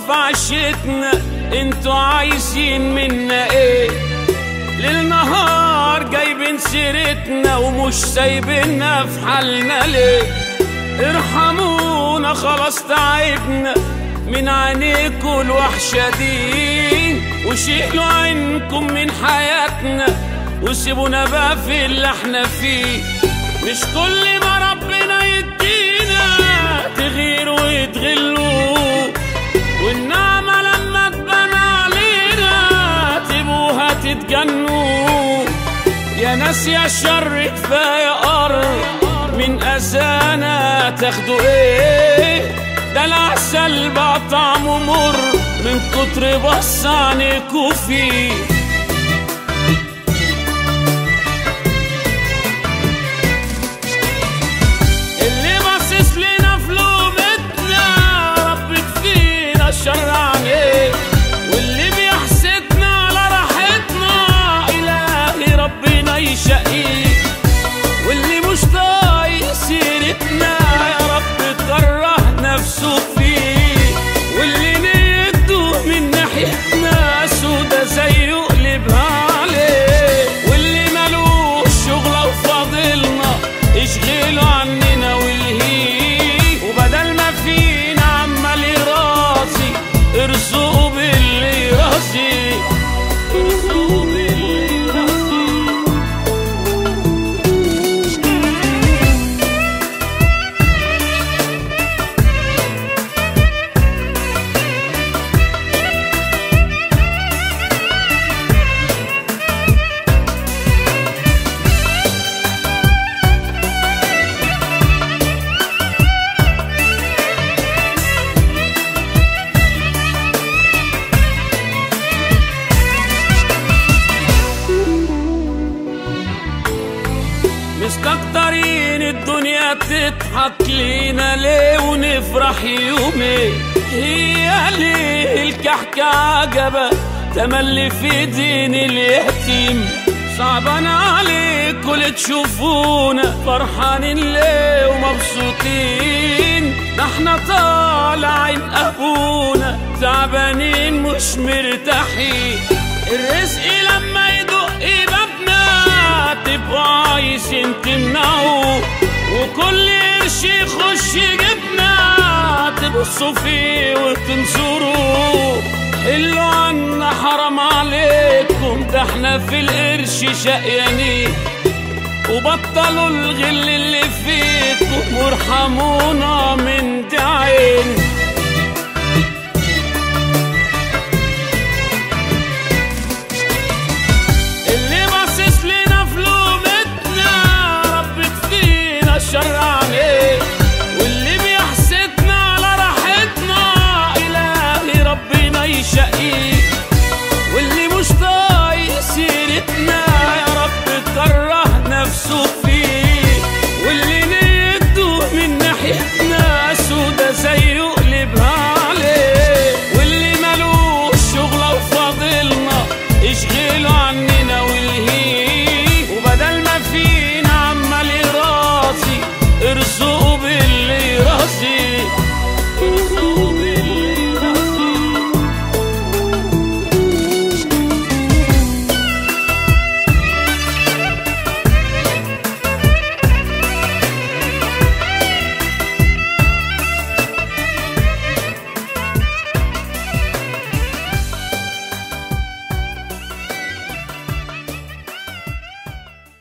في عشتنا انتوا عايزين منا ايه ليل نهار جايبين سيرتنا ومش سايبيننا في حالنا ليه ارحمونا خلاص تعبنا من عينيكوا الوحشة دي وشيلوا عينكم من حياتنا وسيبونا بقى في اللي احنا فيه مش كل ما ربنا يدينا تغيروا ويتغلوا والنعمة لما تبان علينا تبوها تتجنوا يا ناس يا شر كفاية قرب من أذانا تاخدوا ايه ده العسل بقى طعمه مر من كتر بص عنيكوا فيه اللي باصص لنا في لومتنا رب كفينا الشر عليه واللي بيحسدنا على راحتنا إلهي ربنا يشقيه واللي مش طايق سيرتنا يا رب كره نفسه فيه واللي نيته من ناحيتنا سودا زيه قلبها عليه واللي ملوش شغلة وفاضلنا اشغله عننا والهيه وبدل ما فينا عمال يراسي ارزقه باللي يراسي ارزقه باللي يراسي مستكترين الدنيا تضحك لينا ليه ونفرح يومين هي ليه الكحكة عجبة تملي في دين اليتيم صعبان عليكوا اللي تشوفونا فرحانين ليه ومبسوطين ده احنا طالعين ابونا تعبانين مش مرتاحين الرزق لما يدق بابنا تبقوا عايزين تمنعوا وكل قرش يخش جبنا تبصوا فيه وتنصروا حلوا عنا حرام عليكم ده احنا في القرش شقيانين وبطلوا الغل اللي فيكم وارحمونا من دعين